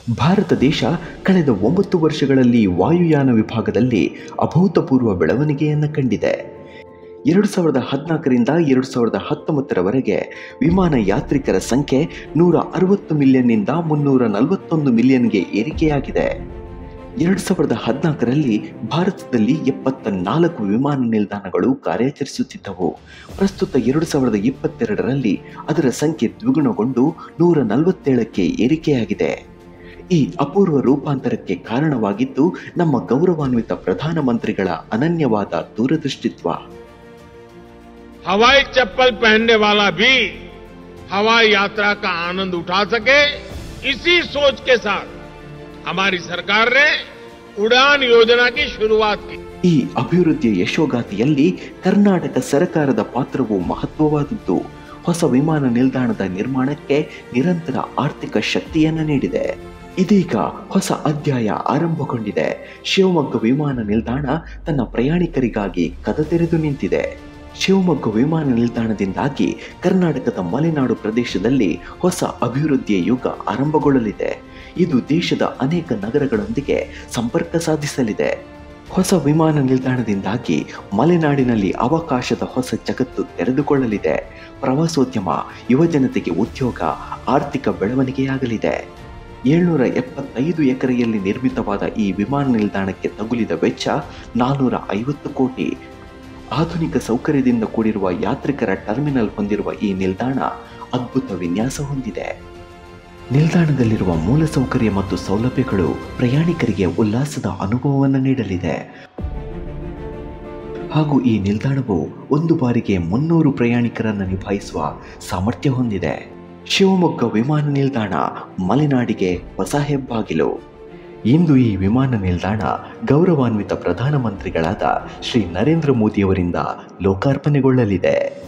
ಭಾರತ ದೇಶ ಕಳೆದ ಒಂಬತ್ತು ವರ್ಷಗಳಲ್ಲಿ ವಾಯುಯಾನ ವಿಭಾಗದಲ್ಲಿ ಅಭೂತಪೂರ್ವ ಬೆಳವಣಿಗೆಯನ್ನು ಕಂಡಿದೆ ಎರಡು ಸಾವಿರದ ಹದಿನಾಲ್ಕರಿಂದ ಎರಡು ಸಾವಿರದ ಹತ್ತೊಂಬತ್ತರವರೆಗೆ ವಿಮಾನ ಯಾತ್ರಿಕರ ಸಂಖ್ಯೆ ನೂರ ಅರವತ್ತು ಮಿಲಿಯನ್ನಿಂದ ಮುನ್ನೂರ ನಲವತ್ತೊಂದು ಮಿಲಿಯನ್ಗೆ ಏರಿಕೆಯಾಗಿದೆ ಎರಡು ಸಾವಿರದ ಹದಿನಾಲ್ಕರಲ್ಲಿ ಭಾರತದಲ್ಲಿ ಎಪ್ಪತ್ತ ನಾಲ್ಕು ವಿಮಾನ ನಿಲ್ದಾಣಗಳು ಕಾರ್ಯಾಚರಿಸುತ್ತಿದ್ದವು ಪ್ರಸ್ತುತ ಎರಡು ಸಾವಿರದ ಇಪ್ಪತ್ತೆರಡರಲ್ಲಿ ಅದರ ಸಂಖ್ಯೆ ದ್ವಿಗುಣಗೊಂಡು ನೂರ ನಲವತ್ತೇಳಕ್ಕೆ ಏರಿಕೆಯಾಗಿದೆ ಈ ಅಪೂರ್ವ ರೂಪಾಂತರಕ್ಕೆ ಕಾರಣವಾಗಿದ್ದು ನಮ್ಮ ಗೌರವಾನ್ವಿತ ಪ್ರಧಾನಮಂತ್ರಿಗಳ ಅನನ್ಯವಾದ ದೂರದೃಷ್ಟಿತ್ವ हवाई चप्पल पहनने वाला भी हवाई यात्रा का आनंद उठा सके इसी सोच के साथ हमारी सरकार ने उड़ान योजना की शुरुआत की ಈ ಅಭಿವೃದ್ಧಿಯ ಯಶೋಗಾತಿಯಲ್ಲಿ ಕರ್ನಾಟಕ ಸರ್ಕಾರದ ಪಾತ್ರವು ಮಹತ್ವವಾದದ್ದು ಹೊಸ ವಿಮಾನ ನಿಲ್ದಾಣದ ನಿರ್ಮಾಣಕ್ಕೆ ನಿರಂತರ ಆರ್ಥಿಕ ಶಕ್ತಿಯನ್ನು ನೀಡಿದೆ ಇದೀಗ ಹೊಸ ಅಧ್ಯಾಯ ಆರಂಭಗೊಂಡಿದೆ ಶಿವಮೊಗ್ಗ ವಿಮಾನ ನಿಲ್ದಾಣ ತನ್ನ ಪ್ರಯಾಣಿಕರಿಗಾಗಿ ಕದ ತೆರೆದು ನಿಂತಿದೆ ಶಿವಮೊಗ್ಗ ವಿಮಾನ ನಿಲ್ದಾಣದಿಂದಾಗಿ ಕರ್ನಾಟಕದ ಮಲೆನಾಡು ಪ್ರದೇಶದಲ್ಲಿ ಹೊಸ ಅಭಿವೃದ್ಧಿಯ ಯುಗ ಆರಂಭಗೊಳ್ಳಲಿದೆ ಇದು ದೇಶದ ಅನೇಕ ನಗರಗಳೊಂದಿಗೆ ಸಂಪರ್ಕ ಸಾಧಿಸಲಿದೆ ಹೊಸ ವಿಮಾನ ನಿಲ್ದಾಣದಿಂದಾಗಿ ಮಲೆನಾಡಿನಲ್ಲಿ ಅವಕಾಶದ ಹೊಸ ಜಗತ್ತು ತೆರೆದುಕೊಳ್ಳಲಿದೆ ಪ್ರವಾಸೋದ್ಯಮ ಯುವಜನತೆಗೆ ಉದ್ಯೋಗ ಆರ್ಥಿಕ ಬೆಳವಣಿಗೆಯಾಗಲಿದೆ ಏಳ್ನೂರ ಎಪ್ಪತ್ತೈದು ಎಕರೆಯಲ್ಲಿ ನಿರ್ಮಿತವಾದ ಈ ವಿಮಾನ ನಿಲ್ದಾಣಕ್ಕೆ ತಗುಲಿದ ವೆಚ್ಚ ನಾನ್ನೂರ ಐವತ್ತು ಕೋಟಿ ಆಧುನಿಕ ಸೌಕರ್ಯದಿಂದ ಕೂಡಿರುವ ಯಾತ್ರಿಕರ ಟರ್ಮಿನಲ್ ಹೊಂದಿರುವ ಈ ನಿಲ್ದಾಣ ಅದ್ಭುತ ವಿನ್ಯಾಸ ಹೊಂದಿದೆ ನಿಲ್ದಾಣದಲ್ಲಿರುವ ಮೂಲಸೌಕರ್ಯ ಮತ್ತು ಸೌಲಭ್ಯಗಳು ಪ್ರಯಾಣಿಕರಿಗೆ ಉಲ್ಲಾಸದ ಅನುಭವವನ್ನು ನೀಡಲಿದೆ ಹಾಗೂ ಈ ನಿಲ್ದಾಣವು ಒಂದು ಬಾರಿಗೆ ಮುನ್ನೂರು ಪ್ರಯಾಣಿಕರನ್ನು ನಿಭಾಯಿಸುವ ಸಾಮರ್ಥ್ಯ ಹೊಂದಿದೆ ಶಿವಮೊಗ್ಗ ವಿಮಾನ ನಿಲ್ದಾಣ ಮಲೆನಾಡಿಗೆ ಹೊಸ ಹೆಬ್ಬಾಗಿಲು ಇಂದು ಈ ವಿಮಾನ ನಿಲ್ದಾಣ ಗೌರವಾನ್ವಿತ ಪ್ರಧಾನಮಂತ್ರಿಗಳಾದ ಶ್ರೀ ನರೇಂದ್ರ ಮೋದಿಯವರಿಂದ ಲೋಕಾರ್ಪಣೆಗೊಳ್ಳಲಿದೆ